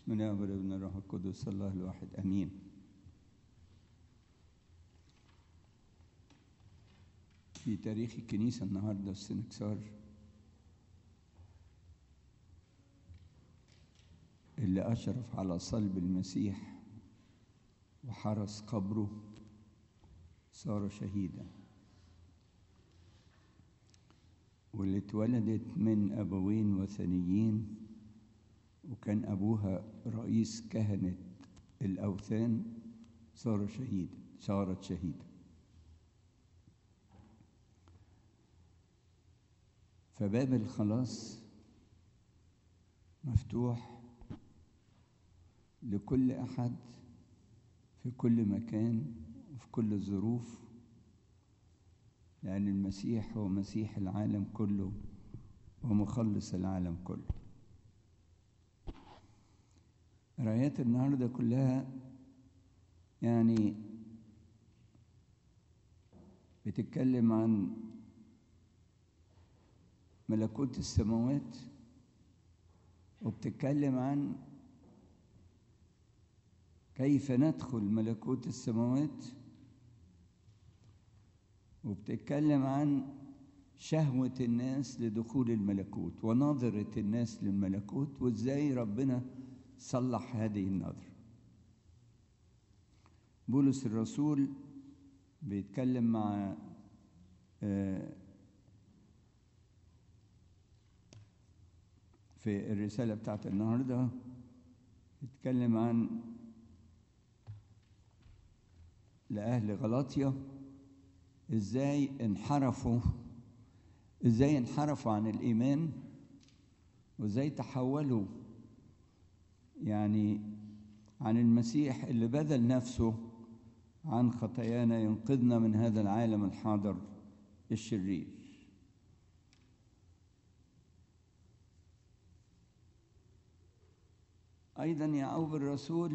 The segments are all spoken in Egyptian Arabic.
بسم الله والابن الروح القدس الله الواحد امين في تاريخ الكنيسة النهاردة السنكسار اللي أشرف على صلب المسيح وحرس قبره صار شهيدا واللي اتولدت من أبوين وثنيين وكان أبوها رئيس كهنة الأوثان صار شهيدا صارت شهيدة فباب الخلاص مفتوح لكل أحد في كل مكان وفي كل الظروف لأن المسيح هو مسيح العالم كله ومخلص العالم كله رايات النهارده كلها يعني بتتكلم عن ملكوت السماوات وبتتكلم عن كيف ندخل ملكوت السماوات وبتتكلم عن شهوة الناس لدخول الملكوت ونظرة الناس للملكوت وازاي ربنا صلح هذه النظرة بولس الرسول بيتكلم مع في الرسالة بتاعت النهاردة بيتكلم عن لأهل غلاطيا ازاي انحرفوا ازاي انحرفوا عن الإيمان وازاي تحولوا يعني عن المسيح اللي بذل نفسه عن خطايانا ينقذنا من هذا العالم الحاضر الشرير ايضا يعقوب الرسول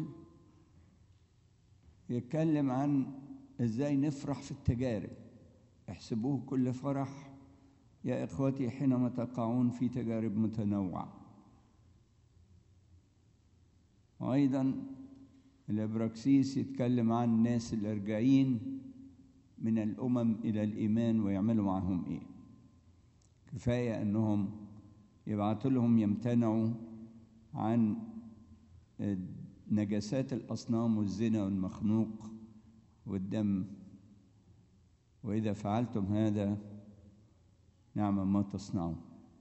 يتكلم عن ازاي نفرح في التجارب احسبوه كل فرح يا اخوتي حينما تقعون في تجارب متنوعه وأيضا الإبراكسيس يتكلم عن الناس الأرجعين من الأمم إلى الإيمان ويعملوا معهم إيه كفاية أنهم يبعثوا لهم يمتنعوا عن نجاسات الأصنام والزنا والمخنوق والدم وإذا فعلتم هذا نعم ما تصنعون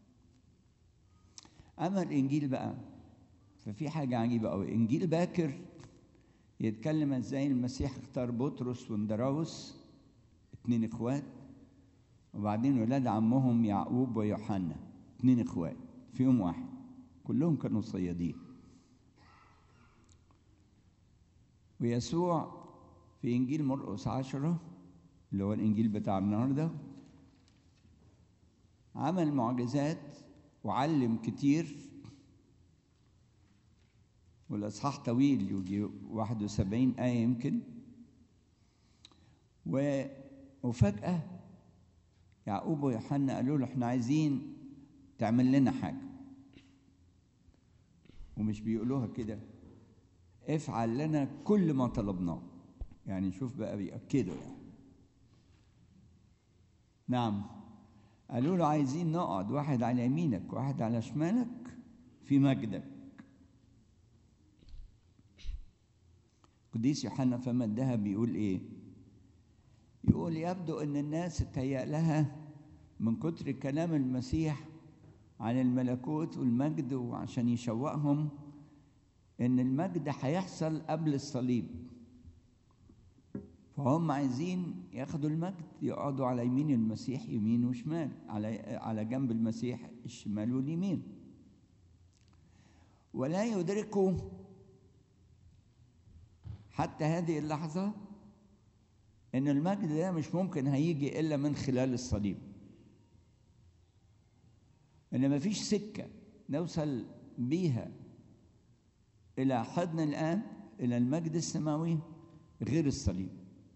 أما الإنجيل بقى ففي حاجة عجيبة أوي إنجيل باكر يتكلم ازاي المسيح اختار بطرس واندراوس اتنين اخوات وبعدين ولاد عمهم يعقوب ويوحنا اتنين اخوات فيهم واحد كلهم كانوا صيادين ويسوع في انجيل مرقس عشرة اللي هو الانجيل بتاع النهارده عمل معجزات وعلم كتير والإصحاح طويل يجي 71 آية يمكن و... وفجأة يعقوب ويوحنا قالوا له احنا عايزين تعمل لنا حاجة ومش بيقولوها كده افعل لنا كل ما طلبناه يعني شوف بقى بيأكدوا يعني نعم قالوا له عايزين نقعد واحد على يمينك واحد على شمالك في مجدك قديس يوحنا فما الذهب بيقول ايه يقول يبدو ان الناس اتهيأ لها من كتر كلام المسيح عن الملكوت والمجد وعشان يشوقهم ان المجد هيحصل قبل الصليب فهم عايزين ياخدوا المجد يقعدوا على يمين المسيح يمين وشمال على على جنب المسيح الشمال واليمين ولا يدركوا حتى هذه اللحظة إن المجد ده مش ممكن هيجي إلا من خلال الصليب إن مفيش سكة نوصل بيها إلى حضن الآب إلى المجد السماوي غير الصليب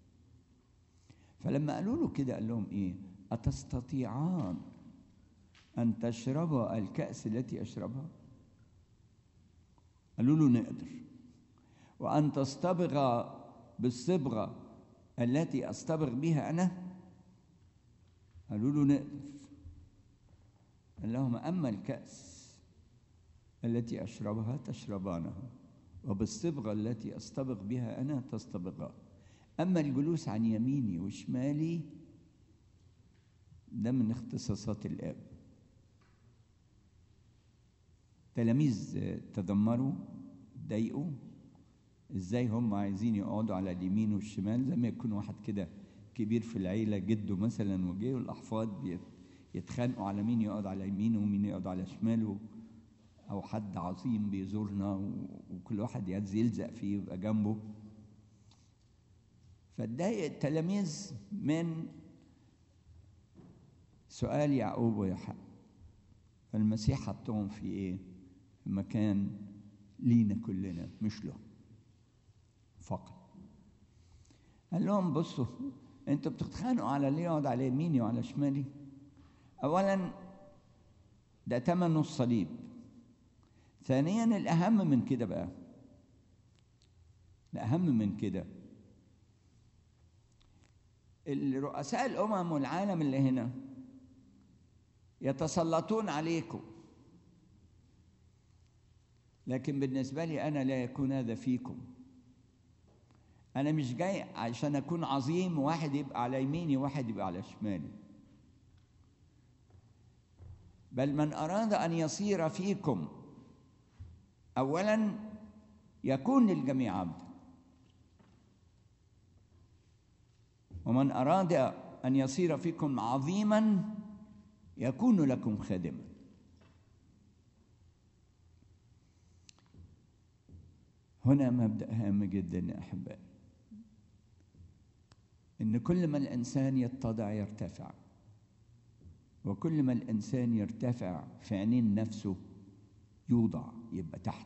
فلما قالوا له كده قال لهم إيه أتستطيعان أن تشربا الكأس التي أشربها قالوا له نقدر وأن تصطبغ بالصبغة التي أصطبغ بها أنا قالوا له نقدر قال لهم أما الكأس التي أشربها تشربانها وبالصبغة التي أصطبغ بها أنا تصطبغان أما الجلوس عن يميني وشمالي ده من اختصاصات الآب تلاميذ تذمروا ضايقوا ازاي هم عايزين يقعدوا على اليمين والشمال زي ما يكون واحد كده كبير في العيله جده مثلا وجه والاحفاد يتخانقوا على مين يقعد على يمينه ومين يقعد على شماله او حد عظيم بيزورنا وكل واحد يعز يلزق فيه ويبقى جنبه فاتضايق التلاميذ من سؤال يعقوب ويوحنا فالمسيح حطهم في ايه في مكان لينا كلنا مش له فقط قال لهم بصوا انتوا بتتخانقوا على اللي يقعد على يميني وعلى شمالي اولا ده تمنه الصليب ثانيا الاهم من كده بقى الاهم من كده الرؤساء الامم والعالم اللي هنا يتسلطون عليكم لكن بالنسبه لي انا لا يكون هذا فيكم انا مش جاي عشان اكون عظيم واحد يبقى على يميني وواحد يبقى على شمالي بل من اراد ان يصير فيكم اولا يكون للجميع عبدا ومن اراد ان يصير فيكم عظيما يكون لكم خادما هنا مبدا هام جدا يا احبائي ان كل ما الانسان يتضع يرتفع وكل ما الانسان يرتفع في عينين نفسه يوضع يبقى تحت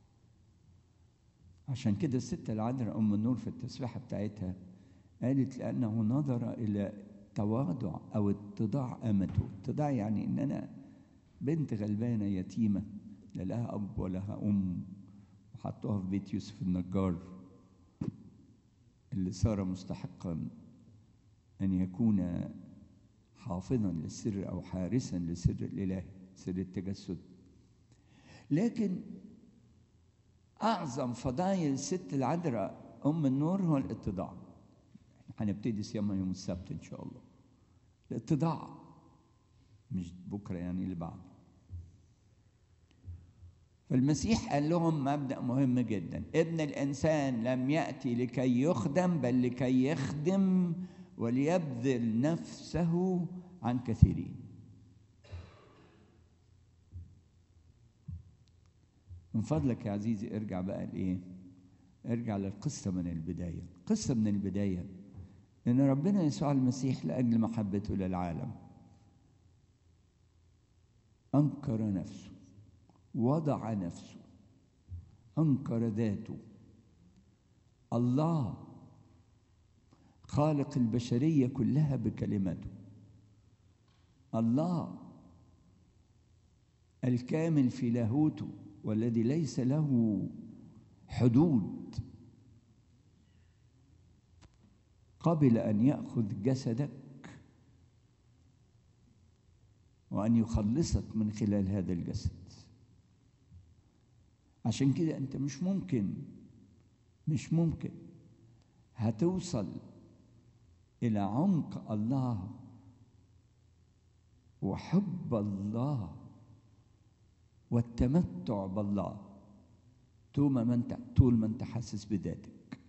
عشان كده الست العذراء ام النور في التسبيحه بتاعتها قالت لانه نظر الى تواضع او اتضاع امته اتضاع يعني ان انا بنت غلبانه يتيمه لا لها اب ولا لها ام وحطوها في بيت يوسف النجار اللي صار مستحقا ان يكون حافظا للسر او حارسا لسر الاله سر التجسد لكن اعظم فضائل الست العذراء ام النور هو الاتضاع هنبتدي صيامها يوم السبت ان شاء الله الاتضاع مش بكره يعني اللي بعده فالمسيح قال لهم مبدا مهم جدا ابن الانسان لم ياتي لكي يخدم بل لكي يخدم وليبذل نفسه عن كثيرين من فضلك يا عزيزي ارجع بقى لايه ارجع للقصه من البدايه القصه من البدايه ان ربنا يسوع المسيح لاجل محبته للعالم انكر نفسه وضع نفسه انكر ذاته الله خالق البشريه كلها بكلمته الله الكامل في لاهوته والذي ليس له حدود قبل ان ياخذ جسدك وان يخلصك من خلال هذا الجسد عشان كده انت مش ممكن مش ممكن هتوصل الى عمق الله وحب الله والتمتع بالله طول ما انت طول ما انت حاسس بذاتك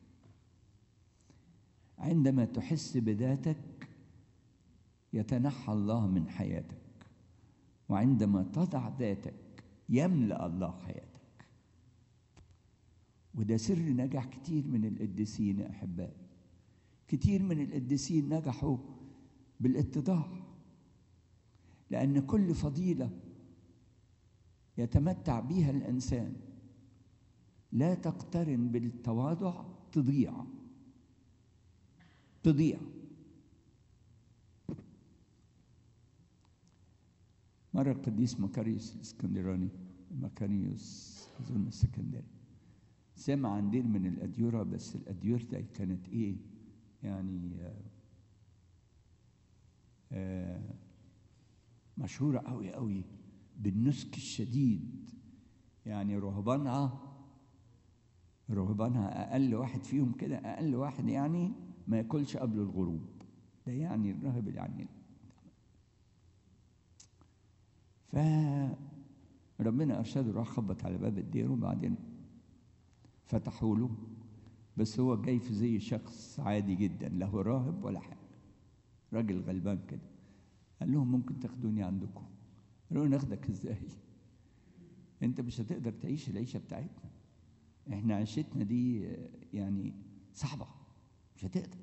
عندما تحس بذاتك يتنحى الله من حياتك وعندما تضع ذاتك يملا الله حياتك وده سر نجاح كتير من القديسين يا احبائي كتير من القديسين نجحوا بالاتضاع لان كل فضيله يتمتع بها الانسان لا تقترن بالتواضع تضيع تضيع مرة القديس مكاريوس الاسكندراني مكانيوس أظن السكندري سمع عن دير من الأديرة بس الأديرة دي كانت إيه يعني آه آه مشهورة أوي أوي بالنسك الشديد يعني رهبانها رهبانها أقل واحد فيهم كده أقل واحد يعني ما ياكلش قبل الغروب ده يعني الراهب اللي يعني فربنا أرشده راح خبط على باب الدير وبعدين فتحوا له بس هو جاي في زي شخص عادي جدا لا هو راهب ولا حاجة راجل غلبان كده قال لهم ممكن تاخدوني عندكم قالوا له ناخدك ازاي انت مش هتقدر تعيش العيشة بتاعتنا احنا عيشتنا دي يعني صعبة مش هتقدر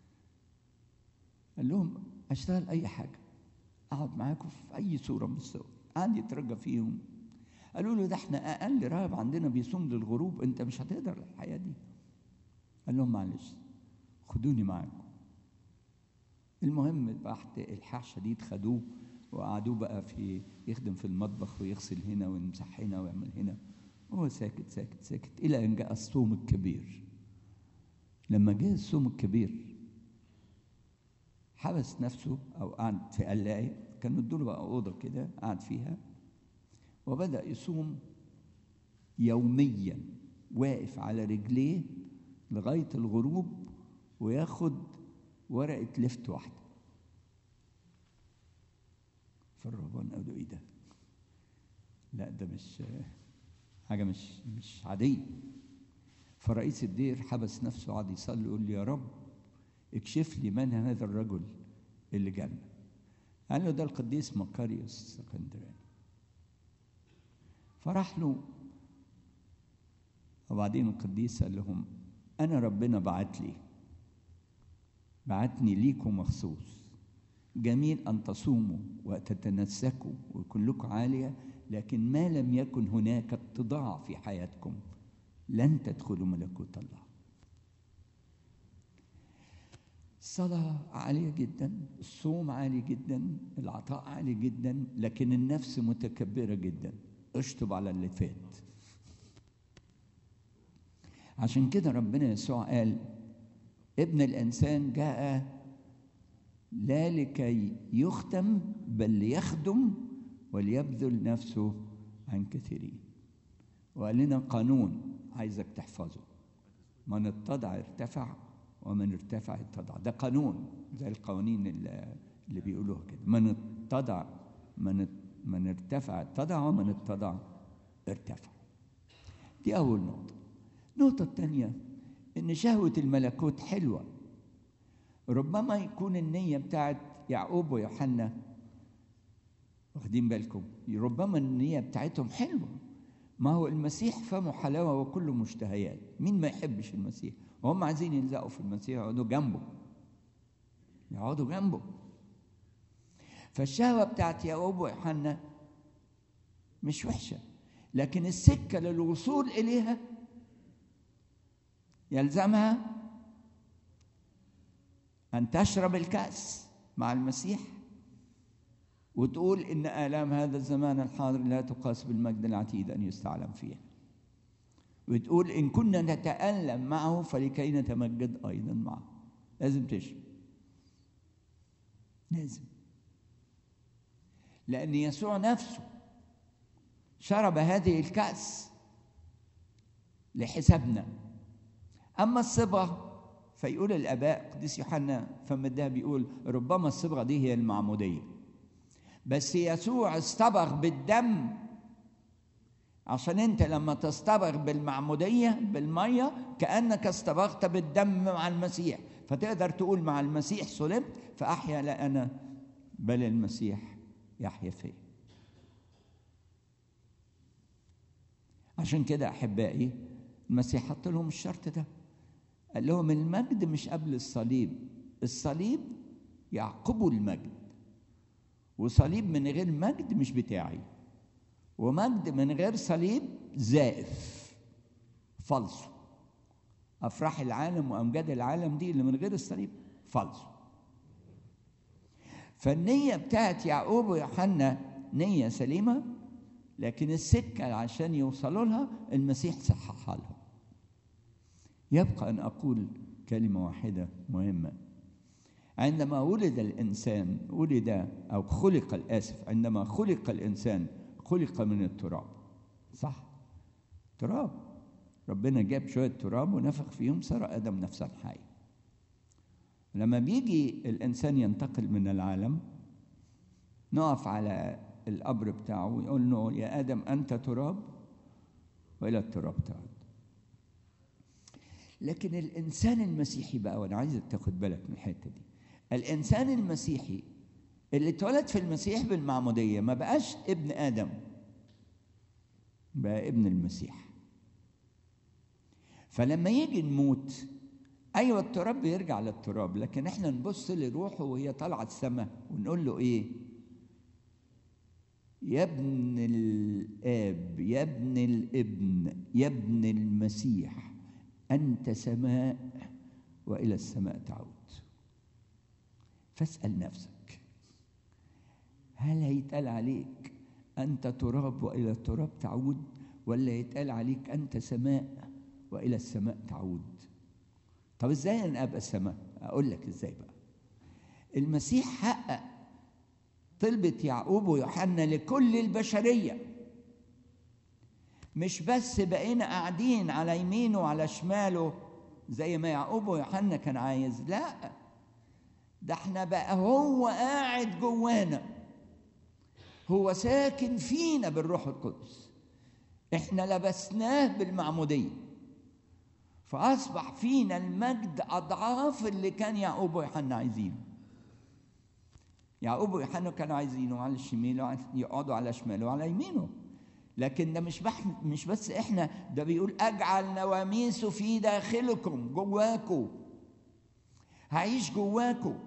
قال لهم اشتغل اي حاجة اقعد معاكم في اي صورة من الصور قعد يترجى فيهم قالوا له ده احنا اقل راهب عندنا بيصوم للغروب انت مش هتقدر الحياة دي قال لهم معلش خدوني معاكم المهم تحت الحاح شديد خدوه وقعدوه بقى في يخدم في المطبخ ويغسل هنا ويمسح هنا ويعمل هنا هو ساكت ساكت ساكت الى ان جاء الصوم الكبير لما جاء الصوم الكبير حبس نفسه او قعد في قلايه كانوا ادوا له بقى اوضه كده قعد فيها وبدا يصوم يوميا واقف على رجليه لغايه الغروب وياخد ورقه لفت واحده فالرهبان قالوا ايه ده لا ده مش حاجه مش مش عاديه فرئيس الدير حبس نفسه وقعد يصلي يقول لي يا رب اكشف لي من هذا الرجل اللي جانا قال له ده القديس مقاريوس السكندراني فراح له وبعدين القديس قال لهم انا ربنا بعت لي بعتني ليكم مخصوص جميل ان تصوموا وتتنسكوا ويكون لكم عاليه لكن ما لم يكن هناك اتضاع في حياتكم لن تدخلوا ملكوت الله الصلاة عالية جدا الصوم عالي جدا العطاء عالي جدا لكن النفس متكبرة جدا اشطب على اللي فات عشان كده ربنا يسوع قال ابن الإنسان جاء لا لكي يختم بل ليخدم وليبذل نفسه عن كثيرين وقال لنا قانون عايزك تحفظه من اتضع ارتفع ومن ارتفع اتضع ده قانون زي القوانين اللي, اللي بيقولوها كده من اتضع من من ارتفع اتضع ومن اتضع ارتفع دي أول نقطة النقطة الثانية إن شهوة الملكوت حلوة ربما يكون النية بتاعت يعقوب ويوحنا واخدين بالكم ربما النية بتاعتهم حلوة ما هو المسيح فمه حلاوة وكله مشتهيات مين ما يحبش المسيح وهم عايزين يلزقوا في المسيح يقعدوا جنبه يقعدوا جنبه فالشهوة بتاعت يعقوب ويوحنا مش وحشة لكن السكة للوصول إليها يلزمها أن تشرب الكأس مع المسيح وتقول إن آلام هذا الزمان الحاضر لا تقاس بالمجد العتيد أن يستعلم فيه وتقول إن كنا نتألم معه فلكي نتمجد أيضا معه لازم تشرب لازم لأن يسوع نفسه شرب هذه الكأس لحسابنا أما الصبغة فيقول الآباء قديس يوحنا فمدها بيقول ربما الصبغة دي هي المعمودية بس يسوع اصطبغ بالدم عشان انت لما تصطبغ بالمعمودية بالمية كأنك اصطبغت بالدم مع المسيح فتقدر تقول مع المسيح صلبت فأحيا لا أنا بل المسيح يحيا فيا عشان كده أحبائي المسيح حط لهم الشرط ده قال لهم المجد مش قبل الصليب الصليب يعقبه المجد وصليب من غير مجد مش بتاعي ومجد من غير صليب زائف فالصو افراح العالم وامجاد العالم دي اللي من غير الصليب فالصو فالنية بتاعت يعقوب ويوحنا نية سليمة لكن السكة عشان يوصلوا لها المسيح صححها لهم يبقى أن أقول كلمة واحدة مهمة عندما ولد الإنسان ولد أو خلق الآسف عندما خلق الإنسان خلق من التراب صح تراب ربنا جاب شوية تراب ونفخ فيهم صار آدم نفسا حي لما بيجي الإنسان ينتقل من العالم نقف على القبر بتاعه ويقول له يا آدم أنت تراب وإلى التراب تعود لكن الإنسان المسيحي بقى وأنا عايزك تاخد بالك من الحتة دي الإنسان المسيحي اللي اتولد في المسيح بالمعمودية ما بقاش ابن آدم بقى ابن المسيح فلما يجي نموت ايوه التراب بيرجع للتراب لكن احنا نبص لروحه وهي طالعه السماء ونقول له ايه يا ابن الاب يا ابن الابن يا ابن المسيح انت سماء والى السماء تعود فاسال نفسك هل هيتقال عليك انت تراب والى التراب تعود ولا يتقال عليك انت سماء والى السماء تعود طب ازاي انا ابقى السماء اقول لك ازاي بقى المسيح حقق طلبة يعقوب ويوحنا لكل البشرية مش بس بقينا قاعدين على يمينه وعلى شماله زي ما يعقوب ويوحنا كان عايز لا ده احنا بقى هو قاعد جوانا هو ساكن فينا بالروح القدس احنا لبسناه بالمعموديه فأصبح فينا المجد أضعاف اللي كان يعقوب ويوحنا عايزينه يعقوب ويوحنا كانوا عايزينه على الشمال يقعدوا على شماله وعلى يمينه لكن ده مش بح مش بس احنا ده بيقول اجعل نواميسه في داخلكم جواكم هعيش جواكم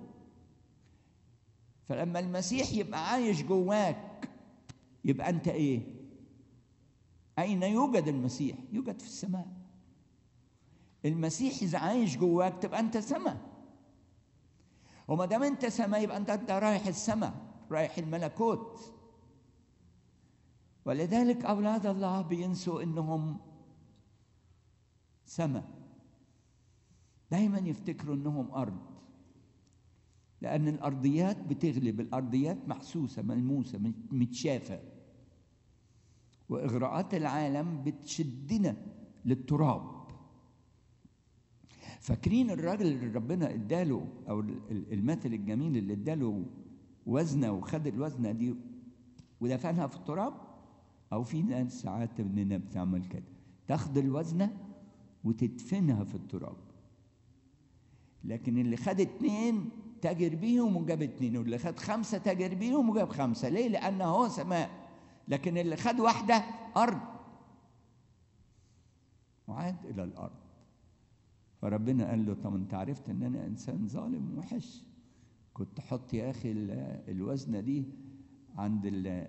فلما المسيح يبقى عايش جواك يبقى انت ايه اين يوجد المسيح يوجد في السماء المسيح اذا عايش جواك تبقى انت سماء وما دام انت سماء يبقى انت انت رايح السماء رايح الملكوت ولذلك اولاد الله بينسوا انهم سماء دايما يفتكروا انهم ارض لان الارضيات بتغلب الارضيات محسوسه ملموسه متشافه واغراءات العالم بتشدنا للتراب فاكرين الراجل اللي ربنا اداله او المثل الجميل اللي اداله وزنه وخد الوزنه دي ودفنها في التراب او في ناس ساعات مننا بتعمل كده تاخد الوزنه وتدفنها في التراب لكن اللي خد اتنين تاجر بيهم وجاب اتنين واللي خد خمسه تاجر بيهم وجاب خمسه ليه؟ لأنه هو سماء لكن اللي خد واحده ارض وعاد الى الارض فربنا قال له طب انت عرفت ان انا انسان ظالم وحش كنت حط يا اخي الوزنه دي عند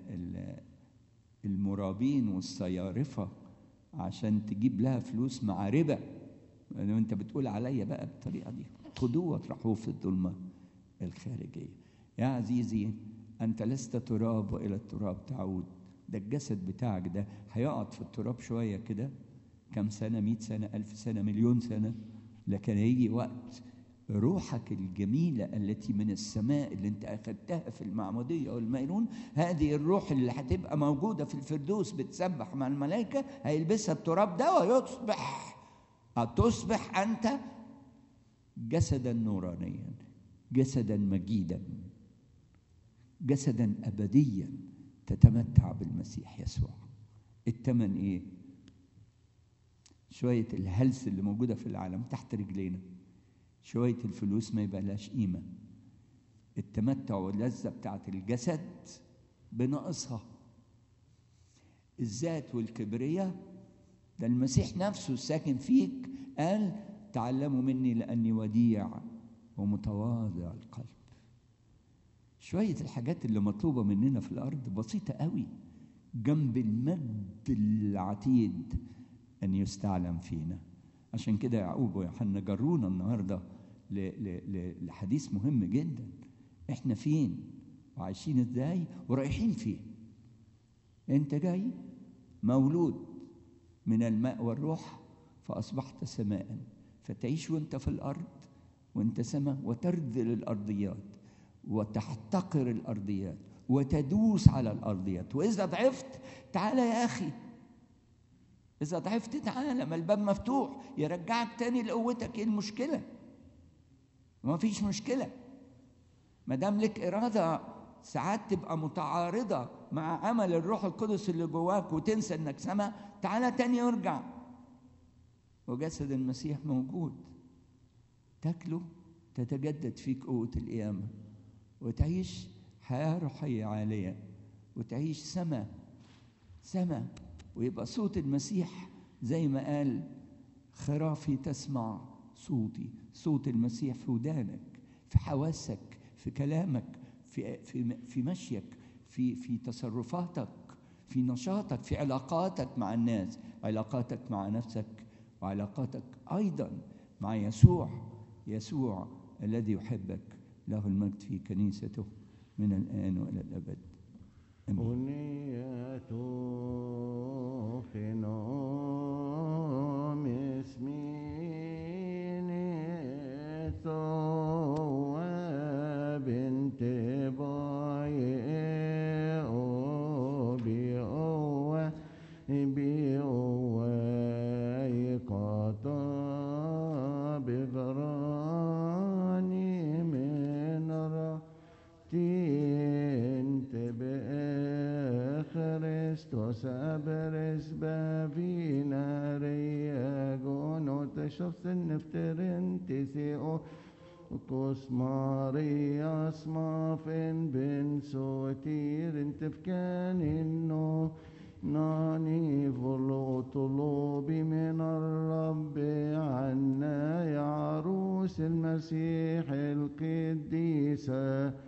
المرابين والصيارفه عشان تجيب لها فلوس مع ربا انت بتقول عليا بقى بالطريقه دي خدوه واطرحوه في الظلمه الخارجيه يا عزيزي انت لست تراب والى التراب تعود ده الجسد بتاعك ده هيقعد في التراب شويه كده كم سنه مئة سنه ألف سنه مليون سنه لكن هيجي وقت روحك الجميلة التي من السماء اللي انت أخذتها في المعمودية والميرون هذه الروح اللي هتبقى موجودة في الفردوس بتسبح مع الملائكة هيلبسها التراب ده ويصبح تصبح أنت جسدا نورانيا جسدا مجيدا جسدا أبديا تتمتع بالمسيح يسوع التمن إيه؟ شوية الهلس اللي موجودة في العالم تحت رجلينا شوية الفلوس ما يبقى لهاش قيمة التمتع واللذة بتاعت الجسد بناقصها الذات والكبرية ده المسيح نفسه الساكن فيك قال تعلموا مني لأني وديع ومتواضع القلب شوية الحاجات اللي مطلوبة مننا في الأرض بسيطة قوي جنب المجد العتيد أن يستعلم فينا عشان كده يعقوب ويوحنا جرونا النهارده لحديث مهم جدا احنا فين وعايشين ازاي ورايحين فين انت جاي مولود من الماء والروح فاصبحت سماء فتعيش وانت في الارض وانت سماء وترذل الارضيات وتحتقر الارضيات وتدوس على الارضيات واذا ضعفت تعالى يا اخي اذا ضعفت تعالى ما الباب مفتوح يرجعك تاني لقوتك ايه المشكله ما فيش مشكله ما دام لك اراده ساعات تبقى متعارضه مع عمل الروح القدس اللي جواك وتنسى انك سما تعالى تاني وارجع وجسد المسيح موجود تاكله تتجدد فيك قوه القيامه وتعيش حياه روحيه عاليه وتعيش سما سما ويبقى صوت المسيح زي ما قال خرافي تسمع صوتي صوت المسيح في ودانك في حواسك في كلامك في في في مشيك في في تصرفاتك في نشاطك في علاقاتك مع الناس علاقاتك مع نفسك وعلاقاتك ايضا مع يسوع يسوع الذي يحبك له المجد في كنيسته من الان والى الابد امين أنية في نوم اسمين بنت باي بيوه بيوه قطع بغراني من رتين تبقى خريستوس أبرز بابينا رياغون وتشخص النفترين تسيئو قص مارياس مافن بن سوتير انت بكان انه ناني فلو طلوبي من الرب عنا يا عروس المسيح القديسة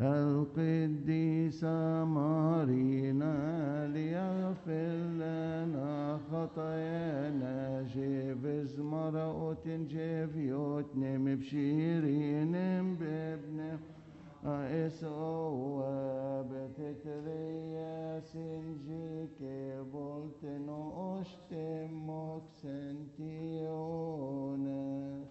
القديسة مارينا ليغفر لنا خطايانا جيفز مرأة جيفيوت نم بشيرين بابن اسقوا بتتريا سنجيك بولتن اشتمك سنتيونس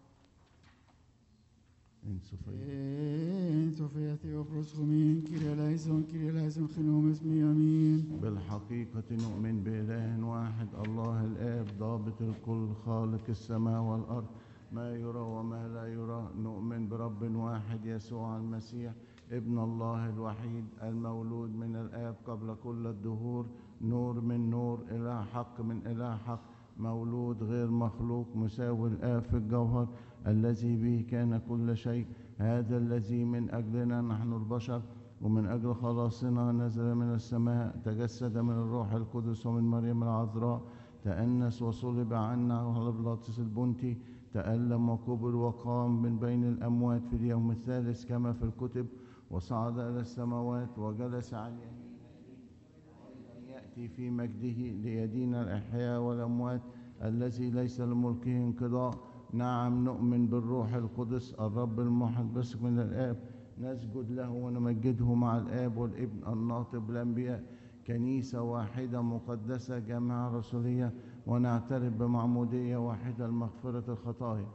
ان En Sofia Theophilus Chomin, Kyrie eleison, Kyrie eleison, خنوم اسمي أمين. بالحقيقة نؤمن بإله واحد الله الآب ضابط الكل خالق السماء والأرض ما يرى وما لا يرى نؤمن برب واحد يسوع المسيح ابن الله الوحيد المولود من الآب قبل كل الدهور نور من نور إله حق من إله حق مولود غير مخلوق مساوي الآب في الجوهر الذي به كان كل شيء هذا الذي من أجلنا نحن البشر ومن أجل خلاصنا نزل من السماء تجسد من الروح القدس ومن مريم العذراء تأنس وصلب عنا على بلاطس البنطي تألم وكبر وقام من بين الأموات في اليوم الثالث كما في الكتب وصعد إلى السماوات وجلس عن يمين أيضا يأتي في مجده ليدين الأحياء والأموات الذي ليس لملكه انقضاء نعم نؤمن بالروح القدس الرب الموحد بس من الآب نسجد له ونمجده مع الآب والابن الناطق بالأنبياء كنيسة واحدة مقدسة جامعة رسولية ونعترف بمعمودية واحدة لمغفرة الخطايا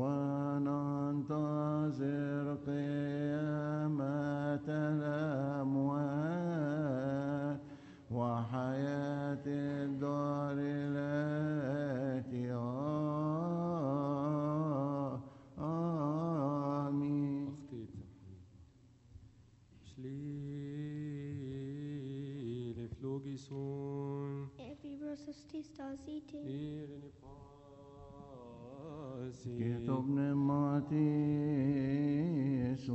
وننتظر قيامة الأموات وحياة الدار التي آمين Schlile flogison Ebibros stistas iti. irene pasi كتب نماتي